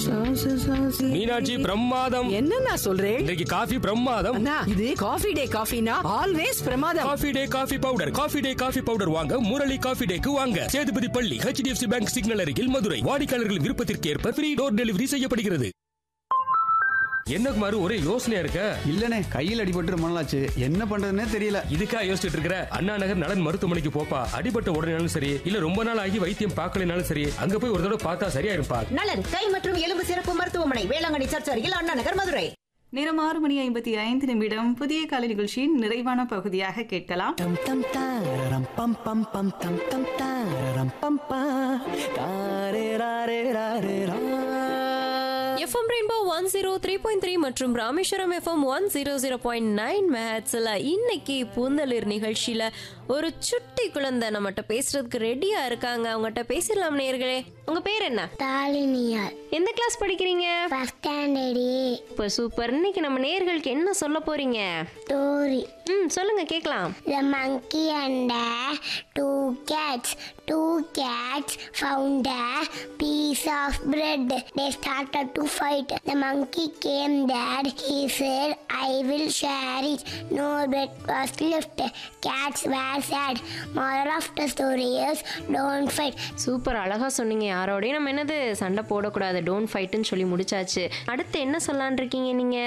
மீனாட்சி பிரமாதம் என்னண்ணா சொல்றேன் இன்றைக்கு காஃபி பிரமாதம் அண்ணா இது காஃபி டே காஃபினா ஆல்வேஸ் பிரமாதம் Coffee Day coffee powder Coffee Day coffee powder வாங்க முரளி காஃபி டேக்கு வாங்க சேதுபதி பள்ளி ஹெச்டிஎஃப்சி பேங்க் சிக்னல் அருகில் மதுரை வாடிக்கையாளர்கள் விருப்பத்திற்கு ஏற்ப ஃப்ரீ டோர் டெலிவரி செய்யப்படுகிறது என்ன குமார் ஒரே யோசனையா இருக்க இல்லனே கையில் அடிபட்டு ரொம்ப நாளாச்சு என்ன பண்றதுன்னே தெரியல இதுக்கா யோசிச்சுட்டு இருக்கிற அண்ணா நகர் நலன் மருத்துவமனைக்கு போப்பா அடிபட்ட உடனேனாலும் சரி இல்ல ரொம்ப நாள் ஆகி வைத்தியம் பார்க்கலனாலும் சரி அங்க போய் ஒரு தடவை பார்த்தா சரியா இருப்பா நலன் கை மற்றும் எலும்பு சிறப்பு மருத்துவமனை வேளாங்கண்ணி சர்ச் அருகில் அண்ணா நகர் மதுரை நேரம் ஆறு மணி ஐம்பத்தி ஐந்து நிமிடம் புதிய காலை நிகழ்ச்சியின் நிறைவான பகுதியாக கேட்கலாம் Tam tam tararam pam pam pam tam tam tararam pam pam tare rare rare ra FM rainbow one zero three point three மற்றும் Rameswaram FM one zero zero point nine மேட்ஸில் இன்னைக்கு பூந்தளிர் நிகழ்ச்சியில் ஒரு சுட்டி குழந்தை நம்மகிட்ட பேசுறதுக்கு ரெடியா இருக்காங்க அவங்ககிட்ட பேசிடலாம் நேர்களே உங்க பேர் என்ன தாலினியார் எந்த கிளாஸ் படிக்கிறீங்க ஃபர்ஸ்ட் ஸ்டாண்டர்டு இப்போ சூப்பர் இன்னைக்கு நம்ம நேர்களுக்கு என்ன சொல்ல போறீங்க ஸ்டோரி ம் சொல்லுங்க கேட்கலாம் The monkey and the two cats. Two cats found a piece of bread. They started to fight. The monkey came there. He said, I will share it. No bread was left. Cats were sad. Moral of the story is don't fight. Super அழகா சொன்னீங்க யாரோடையும் நம்ம என்னது சண்டை போடக்கூடாது don't ஃபைட்டுன்னு சொல்லி முடிச்சாச்சு அடுத்து என்ன சொல்லலான் இருக்கீங்க நீங்க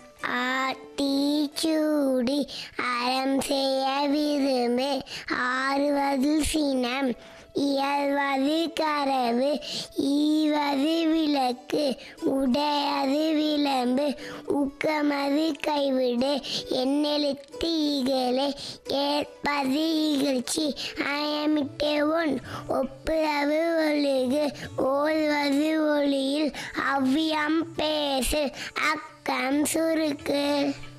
ஆத்திச்சூடி அறம் செய்ய விரும்பு ஆறுவது சினம் இயல்வது கரவு ஈவது விளக்கு உடையது விளம்பு ஊக்கமது கைவிடு எண்ணெழுத்து இகழே ஏற்பது இகழ்ச்சி அயமிட்டே ஒன் ஒப்புரவு ஒழுகு ஓல்வது ஒளியில் அவ்வியம் பேசு அக்கம் சுருக்கு